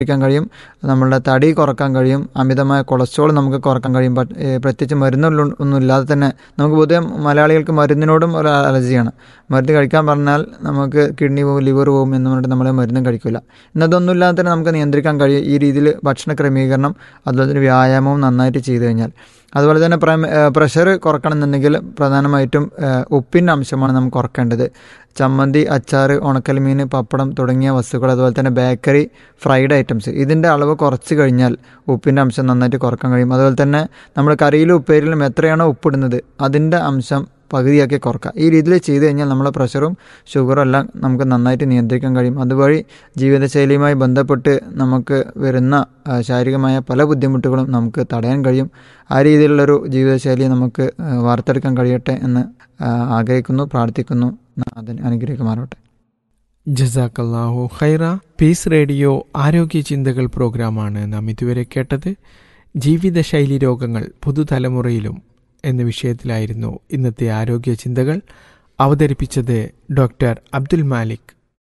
ക്കാൻ കഴിയും നമ്മളുടെ തടി കുറക്കാൻ കഴിയും അമിതമായ കൊളസ്ട്രോൾ നമുക്ക് കുറക്കാൻ കഴിയും ബട്ട് ഏ, പ്രത്യേകിച്ച് മരുന്നൊന്നും ഒന്നും ഇല്ലാതെ തന്നെ നമുക്ക് പൊതുവെ മലയാളികൾക്ക് മരുന്നിനോടും ഒരു അലർജിയാണ് മരുന്ന് കഴിക്കാൻ പറഞ്ഞാൽ നമുക്ക് കിഡ്നി പോകും ലിവർ പോകും എന്ന് പറഞ്ഞിട്ട് നമ്മൾ മരുന്നും കഴിക്കില്ല ഇന്നതൊന്നും ഇല്ലാതെ തന്നെ നമുക്ക് നിയന്ത്രിക്കാൻ കഴിയും ഈ രീതിയിൽ ഭക്ഷണ ക്രമീകരണം അതുപോലെ തന്നെ വ്യായാമവും നന്നായിട്ട് ചെയ്തു കഴിഞ്ഞാൽ അതുപോലെ തന്നെ പ്രഷർ കുറക്കണമെന്നുണ്ടെങ്കിൽ പ്രധാനമായിട്ടും ഏഹ്, ഉപ്പിൻ്റെ അംശമാണ് നമുക്ക് കുറക്കേണ്ടത് ചമ്മന്തി അച്ചാർ ഉണക്കൽ മീൻ പപ്പടം തുടങ്ങിയ വസ്തുക്കൾ അതുപോലെ തന്നെ ബേക്കറി ഫ്രൈഡ് ഐറ്റംസ് ഇതിൻ്റെ അളവ് കുറച്ച് കഴിഞ്ഞാൽ ഉപ്പിൻ്റെ അംശം നന്നായിട്ട് കുറക്കാൻ കഴിയും അതുപോലെ തന്നെ നമ്മൾ കറിയിലും ഉപ്പേരിയിലും എത്രയാണോ ഉപ്പിടുന്നത് അതിൻ്റെ അംശം പകുതിയാക്കി കുറക്കുക ഈ രീതിയിൽ ചെയ്തു കഴിഞ്ഞാൽ നമ്മളെ പ്രഷറും ഷുഗറും എല്ലാം നമുക്ക് നന്നായിട്ട് നിയന്ത്രിക്കാൻ കഴിയും അതുവഴി ജീവിതശൈലിയുമായി ബന്ധപ്പെട്ട് നമുക്ക് വരുന്ന ആ, ശാരീരികമായ പല ബുദ്ധിമുട്ടുകളും നമുക്ക് തടയാൻ കഴിയും ആ രീതിയിലുള്ളൊരു ജീവിതശൈലി നമുക്ക് ആ, വാർത്തെടുക്കാൻ കഴിയട്ടെ എന്ന് ആ, ആഗ്രഹിക്കുന്നു പ്രാർത്ഥിക്കുന്നു അതിന് അനുഗ്രഹിക്കുമാറോട്ടെ ജസാക്കല്ലാഹു ഖൈറ പീസ് റേഡിയോ ആരോഗ്യ ചിന്തകൾ പ്രോഗ്രാമാണ് നാം ഇതുവരെ കേട്ടത് ജീവിതശൈലി രോഗങ്ങൾ പുതുതലമുറയിലും എന്ന വിഷയത്തിലായിരുന്നു ഇന്നത്തെ ആരോഗ്യ ചിന്തകൾ അവതരിപ്പിച്ചത് ഡോക്ടർ അബ്ദുൽ മാലിക്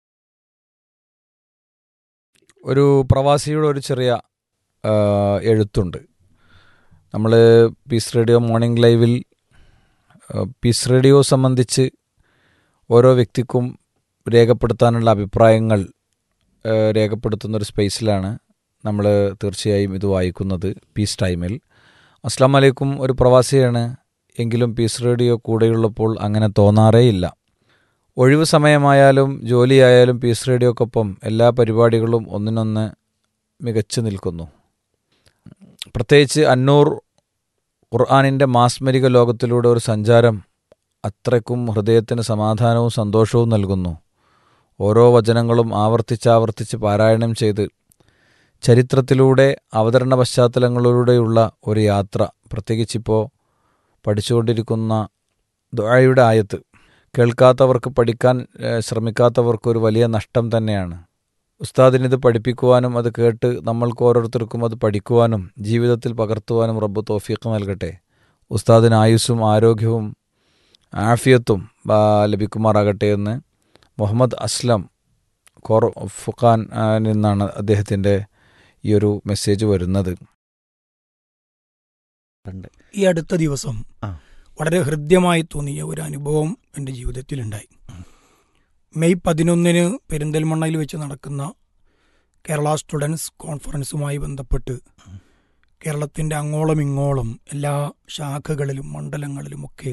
ഒരു പ്രവാസിയുടെ ഒരു ചെറിയ ആ, എഴുത്തുണ്ട് നമ്മൾ പീസ് റേഡിയോ മോർണിംഗ് ലൈവിൽ ആ, പീസ് റേഡിയോ സംബന്ധിച്ച് ഓരോ വ്യക്തിക്കും രേഖപ്പെടുത്താനുള്ള അഭിപ്രായങ്ങൾ ആ, രേഖപ്പെടുത്തുന്ന ഒരു സ്പേസിലാണ് നമ്മൾ തീർച്ചയായും ഇത് വായിക്കുന്നത് പീസ് ടൈമിൽ അസ്ലാം വലൈക്കും ഒരു പ്രവാസിയാണ് എങ്കിലും പീസ് റേഡിയോ കൂടെയുള്ളപ്പോൾ അങ്ങനെ തോന്നാറേയില്ല ഒഴിവ് സമയമായാലും ജോലിയായാലും പീസ് റേഡിയോക്കൊപ്പം എല്ലാ പരിപാടികളും ഒന്നിനൊന്ന് മികച്ചു നിൽക്കുന്നു പ്രത്യേകിച്ച് അന്നൂർ ഖുർആാനിൻ്റെ മാസ്മരിക ലോകത്തിലൂടെ ഒരു സഞ്ചാരം അത്രയ്ക്കും ഹൃദയത്തിന് സമാധാനവും സന്തോഷവും നൽകുന്നു ഓരോ വചനങ്ങളും ആവർത്തിച്ചാവർത്തിച്ച് പാരായണം ചെയ്ത് ചരിത്രത്തിലൂടെ അവതരണ പശ്ചാത്തലങ്ങളിലൂടെയുള്ള ഒരു യാത്ര പ്രത്യേകിച്ചിപ്പോൾ പഠിച്ചുകൊണ്ടിരിക്കുന്ന ദുആയുടെ ആയത്ത് കേൾക്കാത്തവർക്ക് പഠിക്കാൻ ഏഹ്, ശ്രമിക്കാത്തവർക്ക് ഒരു വലിയ നഷ്ടം തന്നെയാണ് ഉസ്താദിനിത് പഠിപ്പിക്കുവാനും അത് കേട്ട് നമ്മൾക്ക് ഓരോരുത്തർക്കും അത് പഠിക്കുവാനും ജീവിതത്തിൽ പകർത്തുവാനും റബ്ബ് തോഫീക്ക് നൽകട്ടെ ഉസ്താദിന് ആയുസ്സും ആരോഗ്യവും ആഫിയത്തും ആ, ലഭിക്കുമാറാകട്ടെ എന്ന് മുഹമ്മദ് അസ്ലം കോർ ഫുഖാൻ ആ, നിന്നാണ് അദ്ദേഹത്തിൻ്റെ ഈ ഒരു മെസ്സേജ് വരുന്നത് ഈ അടുത്ത ദിവസം ആ. വളരെ ഹൃദ്യമായി തോന്നിയ ഒരു അനുഭവം എൻ്റെ ജീവിതത്തിലുണ്ടായി മെയ് പതിനൊന്നിന് പെരിന്തൽമണ്ണയിൽ വെച്ച് നടക്കുന്ന കേരള സ്റ്റുഡൻസ് കോൺഫറൻസുമായി ബന്ധപ്പെട്ട് കേരളത്തിൻ്റെ അങ്ങോളം ഇങ്ങോളം എല്ലാ ശാഖകളിലും മണ്ഡലങ്ങളിലുമൊക്കെ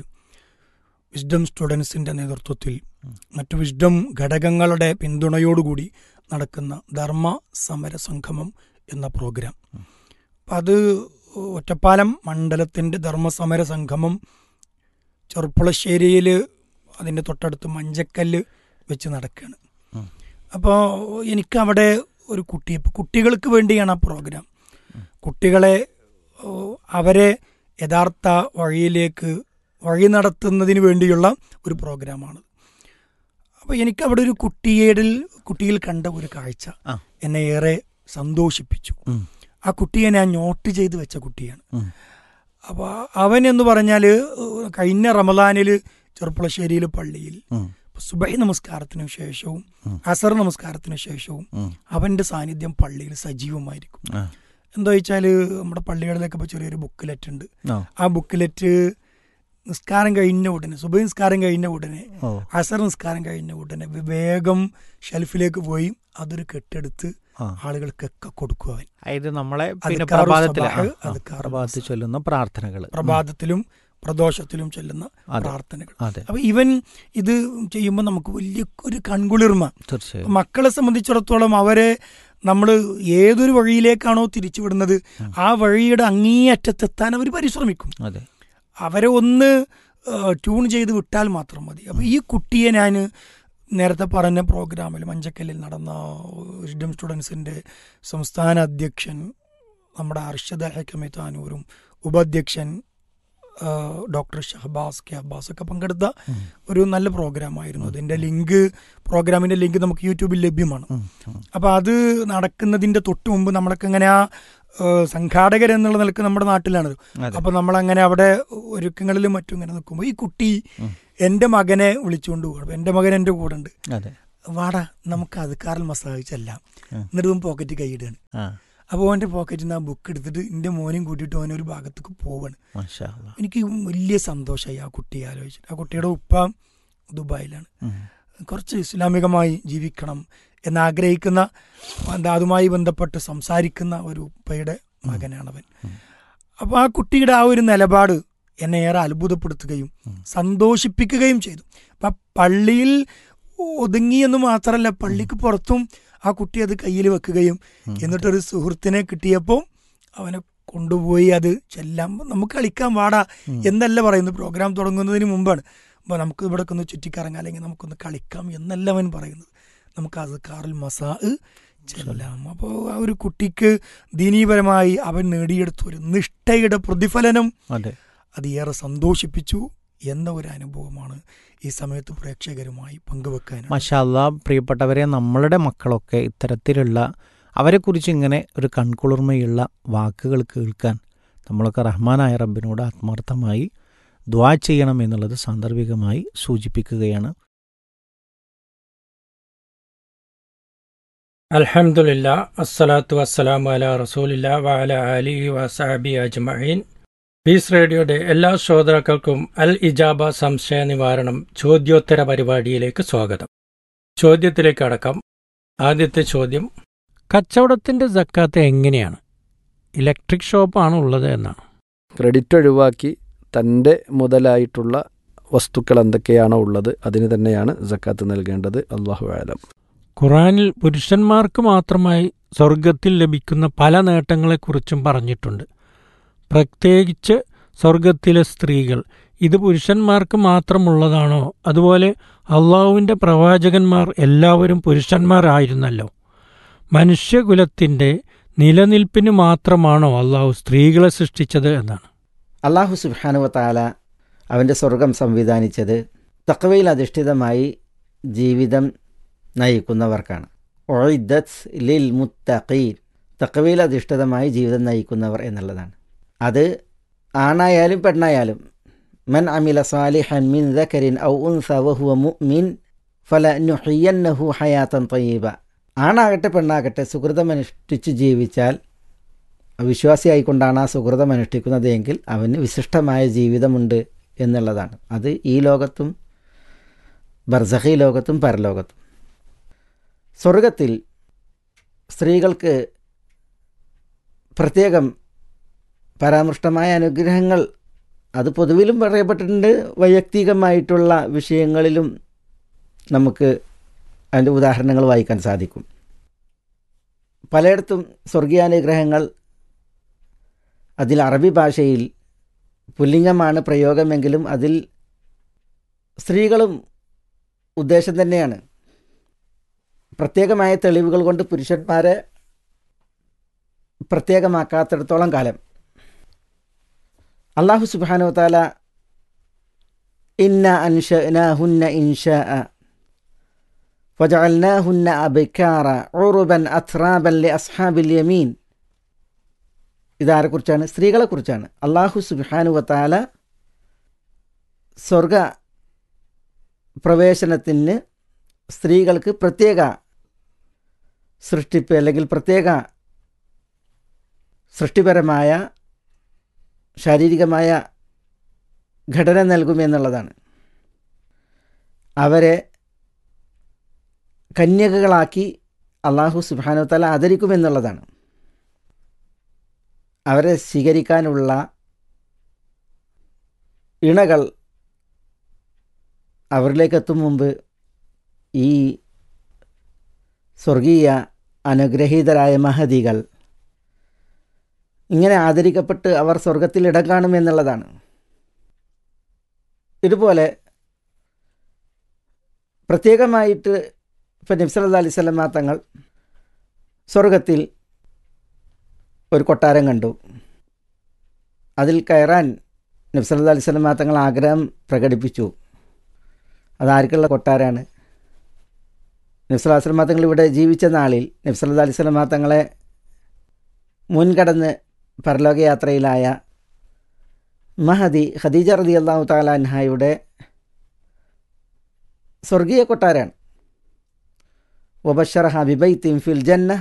വിസ്ഡം സ്റ്റുഡൻസിൻ്റെ നേതൃത്വത്തിൽ മറ്റു വിസ്ഡം ഘടകങ്ങളുടെ പിന്തുണയോടുകൂടി നടക്കുന്ന ധർമ്മ സമര സംഗമം എന്ന പ്രോഗ്രാം അപ്പം അത് ഒറ്റപ്പാലം മണ്ഡലത്തിൻ്റെ ധർമ്മസമര സംഗമം ചെറുപ്പുളശ്ശേരിയിൽ അതിൻ്റെ തൊട്ടടുത്ത് മഞ്ചക്കല്ല് വെച്ച് നടക്കുകയാണ് ഉം. അപ്പോൾ എനിക്ക് അവിടെ ഒരു കുട്ടി ഇപ്പൊ കുട്ടികൾക്ക് വേണ്ടിയാണ് ആ പ്രോഗ്രാം കുട്ടികളെ ഓ, അവരെ യഥാർത്ഥ വഴിയിലേക്ക് വഴി നടത്തുന്നതിന് വേണ്ടിയുള്ള ഒരു പ്രോഗ്രാമാണ് അപ്പോൾ എനിക്ക് അവിടെ ഒരു കുട്ടിയേടിൽ കുട്ടിയിൽ കണ്ട ഒരു കാഴ്ച ആ. എന്നെ ഏറെ സന്തോഷിപ്പിച്ചു ഉം. ആ കുട്ടിയെ ഞാൻ നോട്ട് ചെയ്ത് വെച്ച കുട്ടിയാണ് ഉം. അപ്പോൾ അവൻ എന്ന് പറഞ്ഞാൽ കഴിഞ്ഞ റമദാനിൽ ചെറുപ്പുളശ്ശേരിയിൽ പള്ളിയിൽ ഉം. സുബൈ നമസ്കാരത്തിന് ശേഷവും ഉം. അസർ നമസ്കാരത്തിന് ശേഷവും ഉം. അവന്റെ സാന്നിധ്യം പള്ളിയിൽ സജീവമായിരിക്കും ആ. എന്താ വെച്ചാൽ നമ്മുടെ പള്ളികളിലൊക്കെ ഇപ്പോൾ ചെറിയൊരു ബുക്കിലെറ്റ് ഉണ്ട് ആ. ആ ബുക്കിലെറ്റ് നിസ്കാരം കഴിഞ്ഞ ഉടനെ സുബൈ നിസ്കാരം കഴിഞ്ഞ ഉടനെ ഓ. അസർ നിസ്കാരം കഴിഞ്ഞ ഉടനെ വേഗം ഷെൽഫിലേക്ക് പോയി അതൊരു കെട്ടെടുത്ത് ആ. ആളുകൾക്കൊക്കെ കൊടുക്കുക അവൻ ഇത് നമ്മളെ പിന്നെ അദ്കാറു പ്രഭാതത്തിൽ സബാഹ്, അദ്കാറു പ്രഭാതത്തിൽ മസ. ചൊല്ലുന്ന പ്രാർത്ഥനകൾ പ്രഭാതത്തിലും പ്രദോഷത്തിലും ചെല്ലുന്ന അതെ പ്രാർത്ഥനകൾ അതെ അപ്പൊ ഇവൻ ഇത് ചെയ്യുമ്പോൾ നമുക്ക് വലിയ ഒരു കൺകുളിർമ തീർച്ചയായും മക്കളെ സംബന്ധിച്ചിടത്തോളം അവരെ നമ്മൾ ഏതൊരു വഴിയിലേക്കാണോ തിരിച്ചുവിടുന്നത് ഉം. ആ വഴിയുടെ അങ്ങേയറ്റത്തെത്താൻ അവർ പരിശ്രമിക്കും അതെ അവരെ ഒന്ന് ഏഹ്, ട്യൂൺ ചെയ്ത് വിട്ടാൽ മാത്രം മതി അപ്പോൾ ഈ കുട്ടിയെ ഞാൻ നേരത്തെ പറഞ്ഞ പ്രോഗ്രാമിൽ മഞ്ചക്കല്ലിൽ നടന്ന വിസ്ഡം സ്റ്റുഡൻസിൻ്റെ സംസ്ഥാന അധ്യക്ഷൻ നമ്മുടെ അർഷദ ഹക്കമി താനൂരും ഉപാധ്യക്ഷൻ ഏഹ്, ഡോക്ടർ ഷഹബാസ് കെ അബ്ബാസ് ഒക്കെ പങ്കെടുത്ത ഉം. ഒരു നല്ല പ്രോഗ്രാമായിരുന്നു അതിൻ്റെ ലിങ്ക് പ്രോഗ്രാമിൻ്റെ ലിങ്ക് നമുക്ക് യൂട്യൂബിൽ ലഭ്യമാണ് ഉം, ഉം. അപ്പോൾ അത് നടക്കുന്നതിൻ്റെ തൊട്ട് മുമ്പ് നമ്മളൊക്കെ ഇങ്ങനെ ആ ഏഹ്, സംഘാടകർ എന്നുള്ള നിലക്ക് നമ്മുടെ നാട്ടിലാണ് അതെ അപ്പൊ നമ്മളങ്ങനെ അവിടെ ഒരുക്കങ്ങളിലും മറ്റും ഇങ്ങനെ നിൽക്കുമ്പോൾ ഈ കുട്ടി ഉം. എൻ്റെ മകനെ വിളിച്ചുകൊണ്ട് പോകും അപ്പൊ എൻ്റെ മകൻ എൻ്റെ കൂടെ ഉണ്ട് അതെ വാടാ നമുക്ക് അതുക്കാറിൽ മസാജ് ചെല്ലാം ഉം. എന്നിട്ട് ഇവൻ പോക്കറ്റ് കൈയിടുകയാണ് ആ അപ്പോൾ ഓൻ്റെ പോക്കറ്റിൽ നിന്ന് ആ ബുക്ക് എടുത്തിട്ട് എൻ്റെ മോനെയും കൂട്ടിയിട്ട് ഓനെ ഒരു ഭാഗത്തേക്ക് പോവാണ് മാഷാ അല്ലാ. എനിക്ക് വലിയ സന്തോഷമായി ആ കുട്ടിയെ ആലോചിച്ചിട്ട് ആ കുട്ടിയുടെ ഉപ്പ ദുബായിലാണ് ഉം. കുറച്ച് ഇസ്ലാമികമായി ജീവിക്കണം എന്നാഗ്രഹിക്കുന്ന എന്താ അതുമായി ബന്ധപ്പെട്ട് സംസാരിക്കുന്ന ഒരു ഉപ്പയുടെ മകനാണവൻ ഉം. അപ്പോൾ ആ കുട്ടിയുടെ ആ ഒരു നിലപാട് എന്നെ ഏറെ അത്ഭുതപ്പെടുത്തുകയും ഉം. സന്തോഷിപ്പിക്കുകയും ചെയ്തു അപ്പം പള്ളിയിൽ ഒതുങ്ങി എന്ന് മാത്രമല്ല പള്ളിക്ക് പുറത്തും ആ കുട്ടി അത് കയ്യിൽ വെക്കുകയും ഉം. എന്നിട്ടൊരു സുഹൃത്തിനെ കിട്ടിയപ്പോൾ അവനെ കൊണ്ടുപോയി അത് ചെല്ലാം നമുക്ക് കളിക്കാൻ വാടാ ഉം. എന്നല്ല പറയുന്നത് പ്രോഗ്രാം തുടങ്ങുന്നതിന് മുമ്പാണ് അപ്പോൾ നമുക്ക് ഇവിടെ ഒന്ന് ചുറ്റിക്കറങ്ങാം അല്ലെങ്കിൽ നമുക്കൊന്ന് കളിക്കാം എന്നല്ല അവൻ പറയുന്നത് നമുക്ക് അത് കാറിൽ മസാ ചെല്ലാം അപ്പോൾ ആ ഒരു കുട്ടിക്ക് ദീനീപരമായി അവൻ നേടിയെടുത്ത ഒരു നിഷ്ഠയുടെ പ്രതിഫലനം അതെ അത് ഏറെ സന്തോഷിപ്പിച്ചു എന്ന ഒരു അനുഭവമാണ് ഈ സമയത്ത് പ്രേക്ഷകരുമായി പങ്കുവെക്കാൻ മഷാല്ല പ്രിയപ്പെട്ടവരെ നമ്മളുടെ മക്കളൊക്കെ ഇത്തരത്തിലുള്ള അവരെക്കുറിച്ച് ഇങ്ങനെ ഒരു കൺകുളിർമയുള്ള വാക്കുകൾ കേൾക്കാൻ നമ്മളൊക്കെ റഹ്മാനായ റബ്ബിനോട് ആത്മാർത്ഥമായി ദ്വാ ചെയ്യണം എന്നുള്ളത് സാന്ദർഭികമായി സൂചിപ്പിക്കുകയാണ് അൽഹംദുലില്ല അസ്സലാത്തു വസ്സലാമു അല റസൂലില്ല വഅല അലിഹി വസഹബി അജ്മഈൻ പീസ് റേഡിയോയുടെ എല്ലാ ശ്രോതാക്കൾക്കും അൽ ഇജാബ സംശയ നിവാരണം ചോദ്യോത്തര പരിപാടിയിലേക്ക് സ്വാഗതം ചോദ്യത്തിലേക്ക് അടക്കം ആദ്യത്തെ ചോദ്യം കച്ചവടത്തിന്റെ സക്കാത്ത് എങ്ങനെയാണ് ഇലക്ട്രിക് ഷോപ്പാണ് ഉള്ളത് എന്നാണ് ക്രെഡിറ്റ് ഒഴിവാക്കി തൻ്റെ മുതലായിട്ടുള്ള വസ്തുക്കൾ എന്തൊക്കെയാണോ ഉള്ളത് അതിന് തന്നെയാണ് സക്കാത്ത് നൽകേണ്ടത് അള്ളാഹു ആലം ഖുറാനിൽ പുരുഷന്മാർക്ക് മാത്രമായി സ്വർഗത്തിൽ ലഭിക്കുന്ന പല നേട്ടങ്ങളെക്കുറിച്ചും പറഞ്ഞിട്ടുണ്ട് പ്രത്യേകിച്ച് സ്വർഗത്തിലെ സ്ത്രീകൾ ഇത് പുരുഷന്മാർക്ക് മാത്രമുള്ളതാണോ അതുപോലെ അള്ളാഹുവിൻ്റെ പ്രവാചകന്മാർ എല്ലാവരും പുരുഷന്മാരായിരുന്നല്ലോ മനുഷ്യകുലത്തിൻ്റെ നിലനിൽപ്പിന് മാത്രമാണോ അള്ളാഹു സ്ത്രീകളെ സൃഷ്ടിച്ചത് എന്നാണ് അള്ളാഹു സുബാനുവ താല അവൻ്റെ സ്വർഗം സംവിധാനിച്ചത് തക്കവയിൽ അധിഷ്ഠിതമായി ജീവിതം നയിക്കുന്നവർക്കാണ് ഒഴിദത്ത് ലിൽ മുത്തഖീൻ തക്കവയിൽ അധിഷ്ഠിതമായി ജീവിതം നയിക്കുന്നവർ എന്നുള്ളതാണ് അത് ആണായാലും പെണ്ണായാലും മൻ അമില സാലിഹൻ മിൻ ദക്കരിൻ ഔ ഉൻസ വഹുവ മുഅ്മിൻ ഫല നുഹിയന്നഹു ഹയാത്തൻ തയ്യബ ആണാകട്ടെ പെണ്ണാകട്ടെ സുഹൃതമനുഷ്ഠിച്ച് ജീവിച്ചാൽ വിശ്വാസിയായിക്കൊണ്ടാണ് ആ സുഹൃതം അനുഷ്ഠിക്കുന്നത് എങ്കിൽ അവന് വിശിഷ്ടമായ ജീവിതമുണ്ട് എന്നുള്ളതാണ് അത് ഈ ലോകത്തും ബർസഹി ലോകത്തും പരലോകത്തും സ്വർഗത്തിൽ സ്ത്രീകൾക്ക് പ്രത്യേകം പരാമൃഷ്ടമായ അനുഗ്രഹങ്ങൾ അത് പൊതുവിലും പറയപ്പെട്ടിട്ടുണ്ട് വൈയക്തികമായിട്ടുള്ള വിഷയങ്ങളിലും നമുക്ക് അതിൻ്റെ ഉദാഹരണങ്ങൾ വായിക്കാൻ സാധിക്കും പലയിടത്തും സ്വർഗീയാനുഗ്രഹങ്ങൾ അതിൽ അറബി ഭാഷയിൽ പുല്ലിംഗമാണ് പ്രയോഗമെങ്കിലും അതിൽ സ്ത്രീകളും ഉദ്ദേശം തന്നെയാണ് പ്രത്യേകമായ തെളിവുകൾ കൊണ്ട് പുരുഷന്മാരെ പ്രത്യേകമാക്കാത്തിടത്തോളം കാലം അള്ളാഹു സുബാനു താല ഇന്ന അൻഷനാഹുന്ന ഇൻഷ فجعلناهن أبكارا عربا أترابا لأصحاب اليمين ഇതാരെക്കുറിച്ചാണ് സ്ത്രീകളെക്കുറിച്ചാണ് അള്ളാഹു സുബാനുവത്താല സ്വർഗ പ്രവേശനത്തിന് സ്ത്രീകൾക്ക് പ്രത്യേക സൃഷ്ടിപ്പ് അല്ലെങ്കിൽ പ്രത്യേക സൃഷ്ടിപരമായ ശാരീരികമായ ഘടന നൽകുമെന്നുള്ളതാണ് അവരെ കന്യകകളാക്കി അള്ളാഹു സുബാനുത്തല ആദരിക്കുമെന്നുള്ളതാണ് അവരെ സ്വീകരിക്കാനുള്ള ഇണകൾ അവരിലേക്ക് എത്തും മുമ്പ് ഈ സ്വർഗീയ അനുഗ്രഹീതരായ മഹതികൾ ഇങ്ങനെ ആദരിക്കപ്പെട്ട് അവർ സ്വർഗത്തിൽ ഇടം കാണുമെന്നുള്ളതാണ് ഇതുപോലെ പ്രത്യേകമായിട്ട് ഇപ്പം നബ്സല അലൈഹി സ്വലമാ തങ്ങൾ സ്വർഗത്തിൽ ഒരു കൊട്ടാരം കണ്ടു അതിൽ കയറാൻ നബ്സല അലൈഹി സ്വലമാ തങ്ങൾ ആഗ്രഹം പ്രകടിപ്പിച്ചു അതാർക്കുള്ള കൊട്ടാരാണ് നബ്സല സ്വലമാ തങ്ങൾ ഇവിടെ ജീവിച്ച നാളിൽ നബ്സല അലൈഹി സ്വലമാ തങ്ങളെ മുൻകടന്ന് പരലോകയാത്രയിലായ മഹദി ഖദീജ റതി അള്ളാഹു താലാൻഹായുടെ സ്വർഗീയ കൊട്ടാരാണ് وبشرها ببيت في الجنة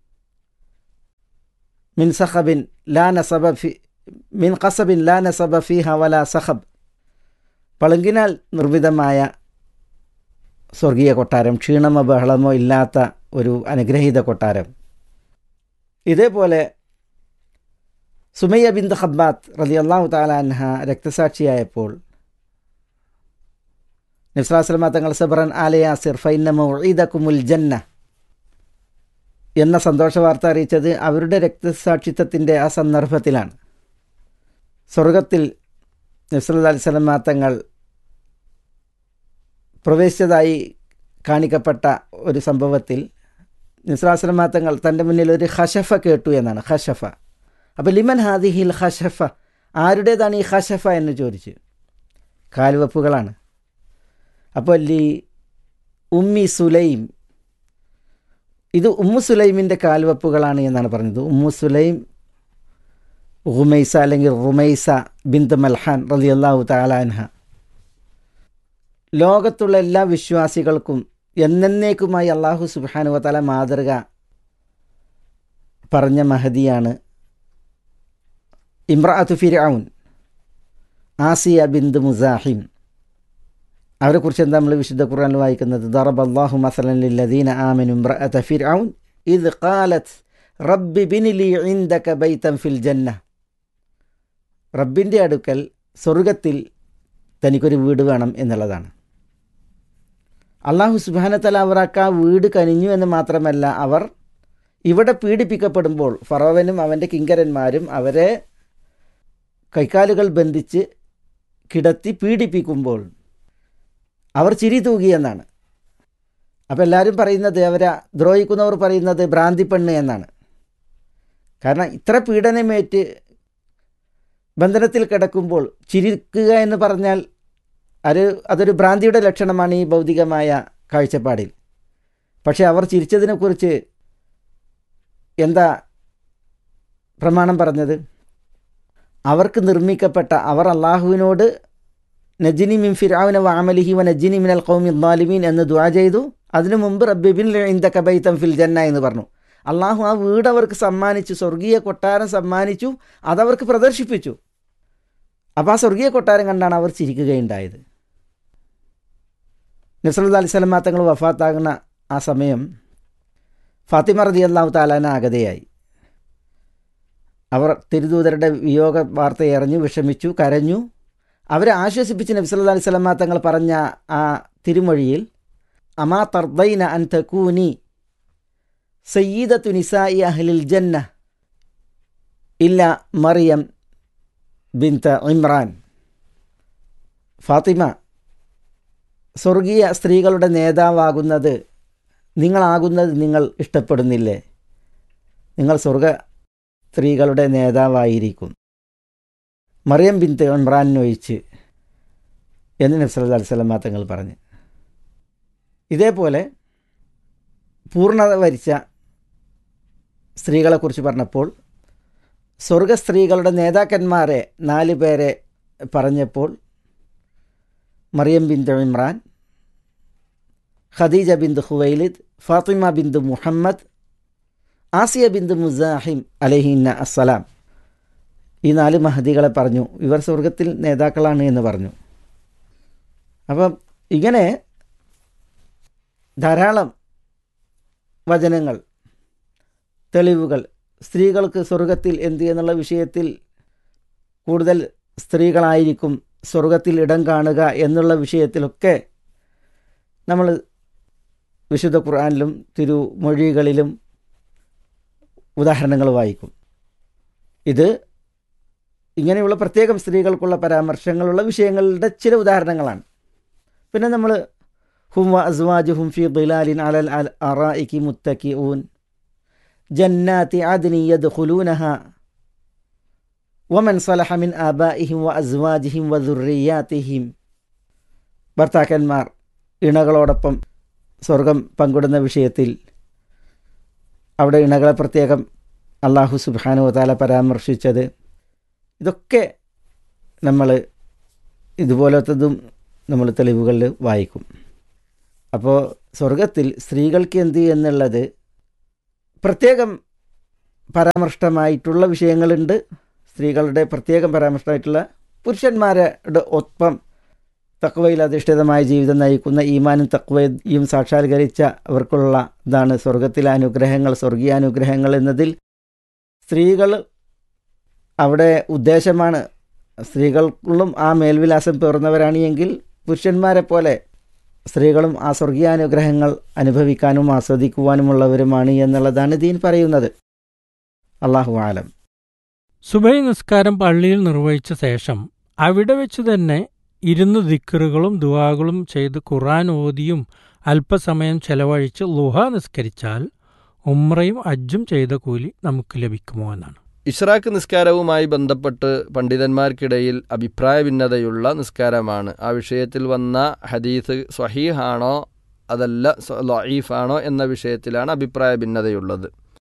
من صخب لا نصب في من قصب لا نصب فيها ولا صخب പളുങ്കിനാൽ നിർമ്മിതമായ സ്വർഗീയ കൊട്ടാരം ക്ഷീണമോ ബഹളമോ ഇല്ലാത്ത ഒരു അനുഗ്രഹീത കൊട്ടാരം ഇതേപോലെ സുമയ്യ ബിന്ദ് ഹബ്ബാത്ത് റലി അള്ളാഹു താലാൻഹ രക്തസാക്ഷിയായപ്പോൾ നബ്സലാസ്ലമ തങ്ങൾ സബറൻ ആലയാസിർ ഫൈനമുൽ ജന്ന എന്ന സന്തോഷ വാർത്ത അറിയിച്ചത് അവരുടെ രക്തസാക്ഷിത്വത്തിൻ്റെ ആ സന്ദർഭത്തിലാണ് സ്വർഗത്തിൽ നബ്സല്ലാ അലിസ്ലമ തങ്ങൾ പ്രവേശിച്ചതായി കാണിക്കപ്പെട്ട ഒരു സംഭവത്തിൽ നിസ്ലാസ്ലമ തങ്ങൾ തൻ്റെ മുന്നിൽ ഒരു ഹഷഫ കേട്ടു എന്നാണ് ഹഷഫ അപ്പോൾ ലിമൻ ഹാദിഹിൽ ഹഷഫ ആരുടേതാണ് ഈ ഹഷഫ എന്ന് ചോദിച്ചു കാൽവെപ്പുകളാണ് അപ്പോൾ ലി ഉമ്മി സുലൈം ഇത് ഉമ്മു സുലൈമിൻ്റെ കാൽവെപ്പുകളാണ് എന്നാണ് പറഞ്ഞത് ഉമ്മു സുലൈം റുമൈസ അല്ലെങ്കിൽ റുമൈസ ബിന്ത് മൽഹാൻ റലി അള്ളാഹു താലാൻഹ ലോകത്തുള്ള എല്ലാ വിശ്വാസികൾക്കും എന്നേക്കുമായി അള്ളാഹു സുബാനു തല മാതൃക പറഞ്ഞ മഹദിയാണ് ഇമ്രാത്തു ഫിർഔൻ ആസിയ ബിന്ദു മുസാഹിം അവരെക്കുറിച്ച് എന്താ നമ്മൾ വിശുദ്ധ ഖുർആനിൽ വായിക്കുന്നത് ദറബ് അള്ളാഹു മസലൻ ലില്ലദീന ആമനു ഇമ്രഅത ഫിർഔൻ ഇത് ഖാലത്ത് റബ്ബി ബിനിലി ഇൻദക ബൈതൻ ഫിൽ ജന്ന റബ്ബിൻ്റെ അടുക്കൽ സ്വർഗത്തിൽ തനിക്കൊരു വീട് വേണം എന്നുള്ളതാണ് അള്ളാഹു സുബാനത്തല അവർക്ക് ആ വീട് കനിഞ്ഞു എന്ന് മാത്രമല്ല അവർ ഇവിടെ പീഡിപ്പിക്കപ്പെടുമ്പോൾ ഫറോവനും അവൻ്റെ കിങ്കരന്മാരും അവരെ കൈക്കാലുകൾ ബന്ധിച്ച് കിടത്തി പീഡിപ്പിക്കുമ്പോൾ അവർ ചിരി തൂകിയെന്നാണ് അപ്പോൾ എല്ലാവരും പറയുന്നത് അവരെ ദ്രോഹിക്കുന്നവർ പറയുന്നത് ഭ്രാന്തി പെണ്ണ് എന്നാണ് കാരണം ഇത്ര പീഡനമേറ്റ് ബന്ധനത്തിൽ കിടക്കുമ്പോൾ ചിരിക്കുക എന്ന് പറഞ്ഞാൽ അത് അതൊരു ഭ്രാന്തിയുടെ ലക്ഷണമാണ് ഈ ഭൗതികമായ കാഴ്ചപ്പാടിൽ പക്ഷേ അവർ ചിരിച്ചതിനെക്കുറിച്ച് എന്താ പ്രമാണം പറഞ്ഞത് അവർക്ക് നിർമ്മിക്കപ്പെട്ട അവർ അള്ളാഹുവിനോട് നജിനി മിൻ ഫിറാവിന വാമലിഹി വ നജിനി മിനൽ കൗമി ദ്വാലിമീൻ എന്ന് ദ്വാ ചെയ്തു അതിനു മുമ്പ് റബ്ബിബിൻ ഇന്ത കബൈത്തം ഫിൽ ജന്ന എന്ന് പറഞ്ഞു അള്ളാഹു ആ വീട് അവർക്ക് സമ്മാനിച്ചു സ്വർഗീയ കൊട്ടാരം സമ്മാനിച്ചു അതവർക്ക് പ്രദർശിപ്പിച്ചു അപ്പോൾ ആ സ്വർഗീയ കൊട്ടാരം കണ്ടാണ് അവർ ചിരിക്കുകയുണ്ടായത് നസറുല്ലാ അലൈഹി സ്വലമാ തങ്ങൾ വഫാത്താകുന്ന ആ സമയം ഫാത്തിമ റതി അള്ളാഹു താലാന ആഗതയായി അവർ തിരുദൂതരുടെ വിയോഗ വാർത്ത എറിഞ്ഞു വിഷമിച്ചു കരഞ്ഞു അവരെ ആശ്വസിപ്പിച്ച് നബി സല്ലാ അലൈഹി സ്വലമാ തങ്ങൾ പറഞ്ഞ ആ തിരുമൊഴിയിൽ അമാ തർദൈന അൻ തക്കൂനി സയ്യീദത്തു നിസായി അഹ്ലിൽ ജന്ന ഇല്ല മറിയം ബിൻത ഇമ്രാൻ ഫാത്തിമ സ്വർഗീയ സ്ത്രീകളുടെ നേതാവാകുന്നത് നിങ്ങളാകുന്നത് നിങ്ങൾ ഇഷ്ടപ്പെടുന്നില്ലേ നിങ്ങൾ സ്വർഗ സ്ത്രീകളുടെ നേതാവായിരിക്കും മറിയം ബിൻ ഇമ്രാനൊഴിച്ച് എന്ന് നബ്സല്ലാ അലിസ്ലാം തങ്ങൾ പറഞ്ഞു ഇതേപോലെ പൂർണ്ണത വരിച്ച സ്ത്രീകളെക്കുറിച്ച് പറഞ്ഞപ്പോൾ സ്വർഗ സ്ത്രീകളുടെ നേതാക്കന്മാരെ നാല് പേരെ പറഞ്ഞപ്പോൾ മറിയം ബിന്ദു ഇമ്രാൻ ഖദീജ ബിന്ദു ഹുവൈലിദ് ഫാത്തിമ ബിന്ദു മുഹമ്മദ് ആസിയ ബിന്ദു മുസാഹിം അലഹിന്ന അസ്സലാം ഈ നാല് മഹദികളെ പറഞ്ഞു ഇവർ സ്വർഗത്തിൽ നേതാക്കളാണ് എന്ന് പറഞ്ഞു അപ്പം ഇങ്ങനെ ധാരാളം വചനങ്ങൾ തെളിവുകൾ സ്ത്രീകൾക്ക് സ്വർഗത്തിൽ എന്ത് എന്നുള്ള വിഷയത്തിൽ കൂടുതൽ സ്ത്രീകളായിരിക്കും സ്വർഗത്തിൽ ഇടം കാണുക എന്നുള്ള വിഷയത്തിലൊക്കെ നമ്മൾ വിശുദ്ധ ഖുർആാനിലും തിരുമൊഴികളിലും ഉദാഹരണങ്ങൾ വായിക്കും ഇത് ഇങ്ങനെയുള്ള പ്രത്യേകം സ്ത്രീകൾക്കുള്ള പരാമർശങ്ങളുള്ള വിഷയങ്ങളുടെ ചില ഉദാഹരണങ്ങളാണ് പിന്നെ നമ്മൾ ഹും വ അസ്വാജുഹും ഫി ദിലാലിൻ അലൽ അൽ അറായിക്കി മുത്തക്കി ഊൻ ജന്നാത്തി അദ്നി യദ്ഖുലൂനഹ വമൻ സലഹ മിൻ ആബാഇഹിം വ അസ്വാജിഹിം വ ദുർറിയാത്തിഹിം ഭർത്താക്കന്മാർ ഇണകളോടൊപ്പം സ്വർഗം പങ്കിടുന്ന വിഷയത്തിൽ അവിടെ ഇണകളെ പ്രത്യേകം അള്ളാഹു സുബാനു താല പരാമർശിച്ചത് ഇതൊക്കെ നമ്മൾ ഇതുപോലത്തതും നമ്മൾ തെളിവുകളിൽ വായിക്കും അപ്പോൾ സ്വർഗത്തിൽ സ്ത്രീകൾക്ക് എന്ത് എന്നുള്ളത് പ്രത്യേകം പരാമർഷ്ടമായിട്ടുള്ള വിഷയങ്ങളുണ്ട് സ്ത്രീകളുടെ പ്രത്യേകം പരാമർഷ്ടമായിട്ടുള്ള പുരുഷന്മാരുടെ ഒപ്പം തക്വയിൽ അധിഷ്ഠിതമായ ജീവിതം നയിക്കുന്ന ഈമാനും തക്വയും സാക്ഷാത്കരിച്ച അവർക്കുള്ള ഇതാണ് സ്വർഗത്തിലെ അനുഗ്രഹങ്ങൾ സ്വർഗീയാനുഗ്രഹങ്ങൾ എന്നതിൽ സ്ത്രീകൾ അവിടെ ഉദ്ദേശമാണ് സ്ത്രീകൾക്കും ആ മേൽവിലാസം പേർന്നവരാണ് എങ്കിൽ പുരുഷന്മാരെ പോലെ സ്ത്രീകളും ആ സ്വർഗീയാനുഗ്രഹങ്ങൾ അനുഭവിക്കാനും ആസ്വദിക്കുവാനുമുള്ളവരുമാണ് എന്നുള്ളതാണ് ദീൻ പറയുന്നത് അള്ളാഹു ആലം സുബൈ നിസ്കാരം പള്ളിയിൽ നിർവഹിച്ച ശേഷം അവിടെ വെച്ച് തന്നെ ഇരുന്ന് ദിക്കറുകളും ദുവാകളും ചെയ്ത് ഖുറാൻ ഓതിയും അല്പസമയം ചെലവഴിച്ച് ലുഹ നിസ്കരിച്ചാൽ ഉമ്രയും അജ്ജും ചെയ്ത കൂലി നമുക്ക് ലഭിക്കുമോ എന്നാണ് ഇഷ്റാഖ് നിസ്കാരവുമായി ബന്ധപ്പെട്ട് പണ്ഡിതന്മാർക്കിടയിൽ അഭിപ്രായ ഭിന്നതയുള്ള നിസ്കാരമാണ് ആ വിഷയത്തിൽ വന്ന ഹദീസ് സ്വഹീഹാണോ അതല്ല ലഈഫാണോ എന്ന വിഷയത്തിലാണ് അഭിപ്രായ ഭിന്നതയുള്ളത്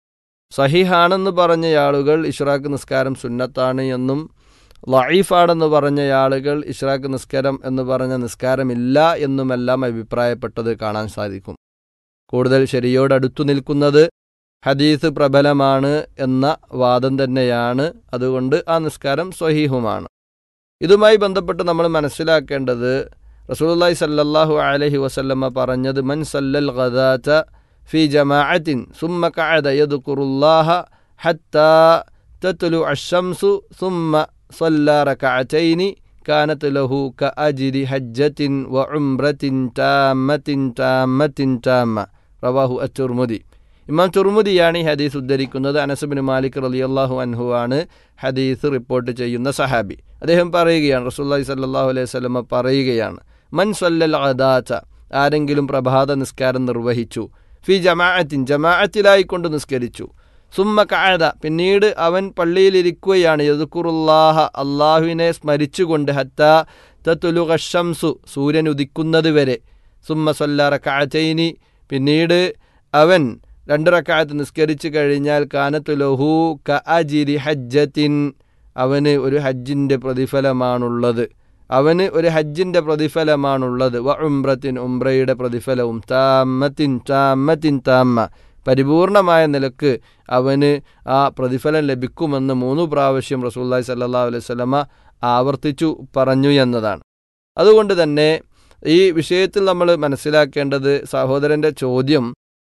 സഹീഹാണെന്ന് പറഞ്ഞ ആളുകൾ ഇഷ്റാഖ് നിസ്കാരം സുന്നത്താണ് എന്നും ലഈഫാണെന്ന് പറഞ്ഞ ആളുകൾ ഇഷ്റാഖ് നിസ്കാരം എന്ന് പറഞ്ഞ നിസ്കാരമില്ല എന്നുമെല്ലാം അഭിപ്രായപ്പെട്ടത് കാണാൻ സാധിക്കും കൂടുതൽ ശരിയോടടുത്തു നിൽക്കുന്നത് ഹദീസ് പ്രബലമാണ് എന്ന വാദം തന്നെയാണ് അതുകൊണ്ട് ആ നിസ്കാരം സ്വഹീഹുമാണ് ഇതുമായി ബന്ധപ്പെട്ട് നമ്മൾ മനസ്സിലാക്കേണ്ടത് റസൂലുള്ളാഹി സല്ലല്ലാഹു അലൈഹി വസല്ലമ പറഞ്ഞത് മൻ സല്ലൽ ഗദാത ഫി ജമാഅത്തിൻ സുമ്മ ഖഅദ യദ്കുറുല്ലാഹ ഹത്താ തത്ലു അശംസു സുമ്മ صلى ركعتين كانت له كأجر حجة وعمرة تامة تامة تامة رواه الترمذي ഇമാം തുർമുദിയാണ് ഈ ഹദീസ് ഉദ്ധരിക്കുന്നത് അനസുബിൻ മാലിക് റലിയല്ലാഹു അൻഹു ആണ് ഹദീസ് റിപ്പോർട്ട് ചെയ്യുന്ന സഹാബി അദ്ദേഹം പറയുകയാണ് റസൂല്ലാഹി സല്ലാഹു അലൈഹി സ്വലമ പറയുകയാണ് മൻ സല്ലൽ അദാച്ച ആരെങ്കിലും പ്രഭാത നിസ്കാരം നിർവഹിച്ചു ഫി ജമാഅത്തിൻ ജമാഅത്തിലായിക്കൊണ്ട് നിസ്കരിച്ചു സുമ്മ കാഴത പിന്നീട് അവൻ പള്ളിയിലിരിക്കുകയാണ് യദുക്കുറുല്ലാഹ അള്ളാഹുവിനെ സ്മരിച്ചുകൊണ്ട് ഹത്ത തത്തുലു ഷംസു സൂര്യൻ ഉദിക്കുന്നത് വരെ സുമ്മ സൊല്ലാറ കാഴ്ചയിനി പിന്നീട് അവൻ രണ്ട് റക്കായത്ത് നിസ്കരിച്ചു കഴിഞ്ഞാൽ കാനത്തു ലഹു ക അജിരി ഹജ്ജത്തിൻ അവന് ഒരു ഹജ്ജിൻ്റെ പ്രതിഫലമാണുള്ളത് അവന് ഒരു ഹജ്ജിൻ്റെ പ്രതിഫലമാണുള്ളത് വ ഉംറത്തിൻ ഉംറയുടെ പ്രതിഫലവും താമത്തിൻ താമത്തിൻ താമ പരിപൂർണമായ നിലക്ക് അവന് ആ പ്രതിഫലം ലഭിക്കുമെന്ന് മൂന്ന് പ്രാവശ്യം റസൂല്ലായി സല്ലാ അലൈഹി സ്വലമ ആവർത്തിച്ചു പറഞ്ഞു എന്നതാണ് അതുകൊണ്ട് തന്നെ ഈ വിഷയത്തിൽ നമ്മൾ മനസ്സിലാക്കേണ്ടത് സഹോദരൻ്റെ ചോദ്യം